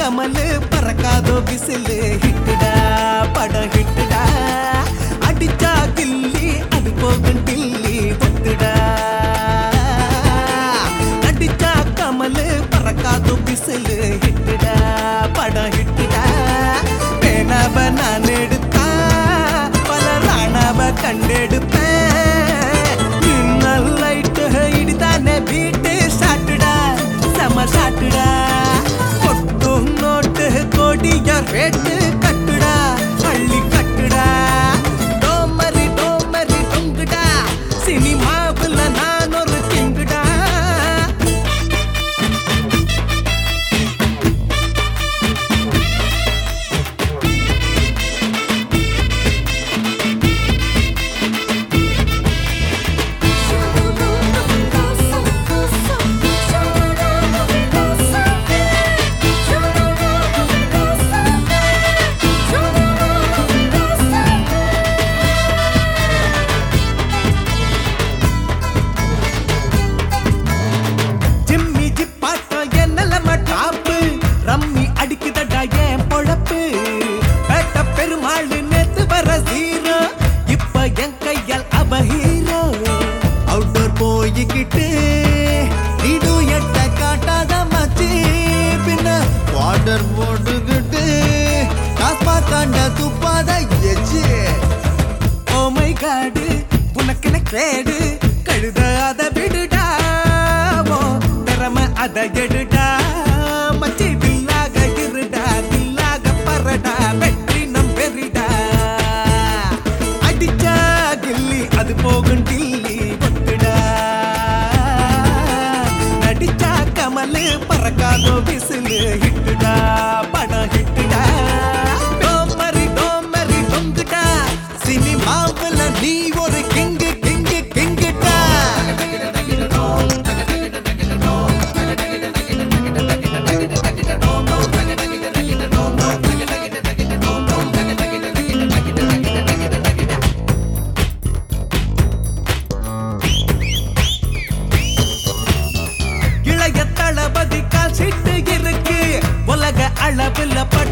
கமலு பறக்காதோ whistle ஹிட்டுடா படம் ஹிட்டுடா அடிச்சா கில்லி அது போகும் டில்லி ஒத்துடா அடிச்சா கமலு பறக்காதோ விசிலு ஹிட்டுடா படம் ஹிட்டுடா பேனாவ நான் எடுத்தா பல ராணாவ கண்டெடுப்பேன் இன்னல் லைட்டு இடிதானே வீட்டு சாட்டுடா செம சாட்டுடா கொட்டும் நோட்டு கொடிய ரேட்டு கட்டுடா பள்ளி கட்டுடா டோமரி டோமரி டொங்குடா சினிமாவுல நான் ஒரு கிங்குடா ஜிம்மி ஜிப்பாட்டம் என் நிலைமை டாப்பு ரம்மி அடிக்குதடா என் பொழப்பு பேட்ட பெருமாள் நேத்து வர ஜீரோ இப்ப என் கையால் அவ ஹீரோ அவுட்டோர் போய்கிட்டு நீடு எட்ட காட்டாத மச்சி பின்ன வாட்டர் போட்டுக்கிட்டு காஸ்பா காண்ட துப்பாத எச்சு ஓ மை காடு உனக்கென கேடு கழுத அத விடுடா ஓ திறமை அத எடுடா மச்சி வில்லாக இருடா வில்லாக பறடா வெற்றி நம் பெரிடா அடிச்சா கில்லி அது போகும் டில்லி ஒத்துடா நடிச்சா கமலு பறக்காதோ விசிலு ஹிட்டுடா படம் ஹிட்டுடா டோமரி டோமரி டொங்குடா சினிமாவுல நீ ஒரு கிங்கு கிங்கு கிங்குடா இளைய தளபதி கால் சீட்டு இருக்கு உலக அளவில்